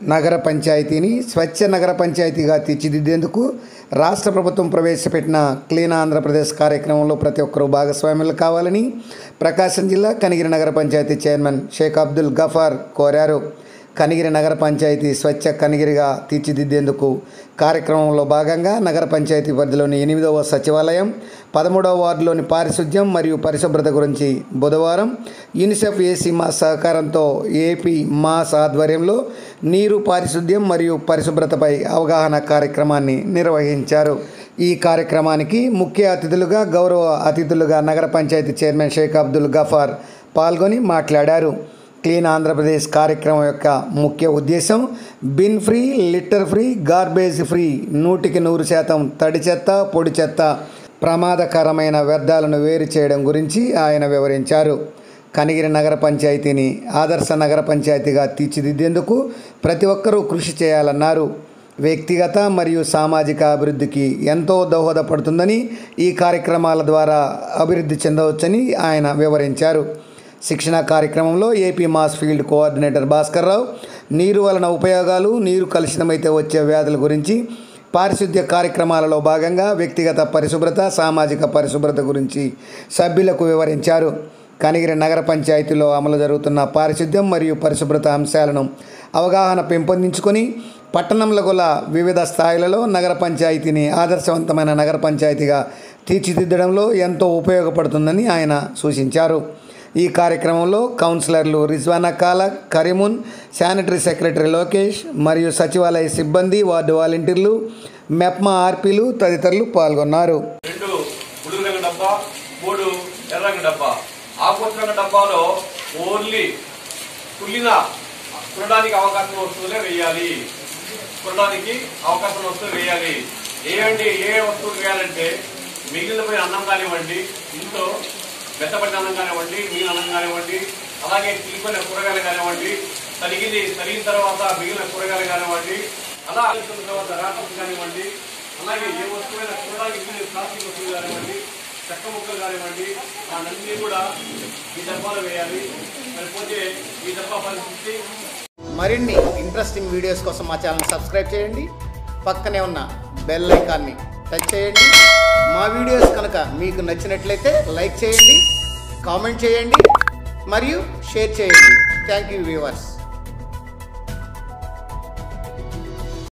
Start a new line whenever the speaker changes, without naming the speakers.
నగర పంచాయతీని స్వచ్ఛ నగర పంచాయతీగా తీర్చిదిద్దేందుకు రాష్ట్ర ప్రభుత్వం ప్రవేశపెట్టిన క్లీన్ ఆంధ్రప్రదేశ్ కార్యక్రమంలో ప్రతి ఒక్కరూ భాగస్వాములు కావాలని ప్రకాశం జిల్లా కనిగిరి నగర పంచాయతీ చైర్మన్ షేక్ అబ్దుల్ గఫార్ కోరారు కనిగిరి నగర పంచాయతీ స్వచ్ఛ కనిగిరిగా తీర్చిదిద్దేందుకు కార్యక్రమంలో భాగంగా నగర పంచాయతీ పరిధిలోని ఎనిమిదవ సచివాలయం పదమూడవ వార్డులోని పారిశుద్ధ్యం మరియు పరిశుభ్రత గురించి బుధవారం యూనిసెఫ్ ఏసీ మాస్ సహకారంతో ఏపీ మాస్ ఆధ్వర్యంలో నీరు పారిశుద్ధ్యం మరియు పరిశుభ్రతపై అవగాహన కార్యక్రమాన్ని నిర్వహించారు ఈ కార్యక్రమానికి ముఖ్య అతిథులుగా గౌరవ అతిథులుగా నగర పంచాయతీ చైర్మన్ షేక్ అబ్దుల్ గఫార్ పాల్గొని మాట్లాడారు క్లీన్ ఆంధ్రప్రదేశ్ కార్యక్రమం యొక్క ముఖ్య ఉద్దేశం bin free litter free garbage free నూటికి నూరు శాతం తడి చెత్త పొడి చెత్త ప్రమాదకరమైన వ్యర్థాలను వేరు చేయడం గురించి ఆయన వివరించారు కనిగిరి నగర పంచాయతీని ఆదర్శ నగర పంచాయతీగా తీర్చిదిద్దేందుకు ప్రతి ఒక్కరూ కృషి చేయాలన్నారు వ్యక్తిగత మరియు సామాజిక అభివృద్ధికి ఎంతో దోహదపడుతుందని ఈ కార్యక్రమాల ద్వారా అభివృద్ధి చెందవచ్చని ఆయన వివరించారు శిక్షణ కార్యక్రమంలో APMAS field coordinator Bhaskar Rao నీరు వలన ఉపయోగాలు నీరు కలుషితమైతే వచ్చే వ్యాధుల గురించి పారిశుద్ధ్య కార్యక్రమాలలో భాగంగా వ్యక్తిగత పరిశుభ్రత సామాజిక పరిశుభ్రత గురించి సభ్యులకు వివరించారు కనిగిరి నగర పంచాయతీలో అమలు జరుగుతున్న పారిశుద్ధ్యం మరియు పరిశుభ్రత అంశాలను అవగాహన పెంపొందించుకొని పట్టణంలో గల వివిధ స్థాయిలలో నగర పంచాయతీని ఆదర్శవంతమైన నగర పంచాయతీగా తీర్చిదిద్దడంలో ఎంతో ఉపయోగపడుతుందని ఆయన సూచించారు ఈ కార్యక్రమంలో కౌన్సిలర్లు రిజ్వానా కాలక్ కరీమున్ శానిటరీ సెక్రటరీ లోకేష్ మరియు సచివాలయ సిబ్బంది వార్డు వాలంటీర్లు మెప్మా ఆర్పీలు తదితరులు పాల్గొన్నారు
రెండు బులుగు రంగు డబ్బా మూడు ఎర్ర రంగు డబ్బా ఆకుపచ్చ రంగు డబ్బాలో ఓన్లీ కుళ్ళిన కురడానికి అవకాశం వస్తువులే వేయాలి కురడానికి అవకాశం వస్తువులు వేయాలి ఏమండి ఏ వస్తువులు వేయాలంటే మిగిలిపోయిన అన్నం కానివ్వండి ఇంట్లో మెత్తపడిన అన్నం కానివ్వండి మిగిలిన అన్నం కానివ్వండి అలాగే చిలిపోయిన కూరగాయలు కానివ్వండి తరిగింది తరిగిన తర్వాత మిగిలిన కూరగాయలు కానివ్వండి అలా ఆలోచించిన తర్వాత రాటం కానివ్వండి అలాగే ఏ వస్తువైనా చూడడానికి మిగిలిన ప్లాస్టిక్ వస్తువులు కానివ్వండి చెక్క ముక్కలు కానివ్వండి అన్నీ కూడా ఈ డబ్బాలో వేయాలి సరిపోతే ఈ డబ్బా పరిస్థితి
మరిన్ని ఇంట్రెస్టింగ్ వీడియోస్ కోసం మా ఛానల్ సబ్స్క్రైబ్ చేయండి పక్కనే ఉన్న బెల్ ఐకాన్ని టచ్ చేయండి మా వీడియోస్ కనుక మీకు నచ్చినట్లయితే లైక్ చేయండి కామెంట్ చేయండి మరియు షేర్ చేయండి థ్యాంక్ యూ వ్యూవర్స్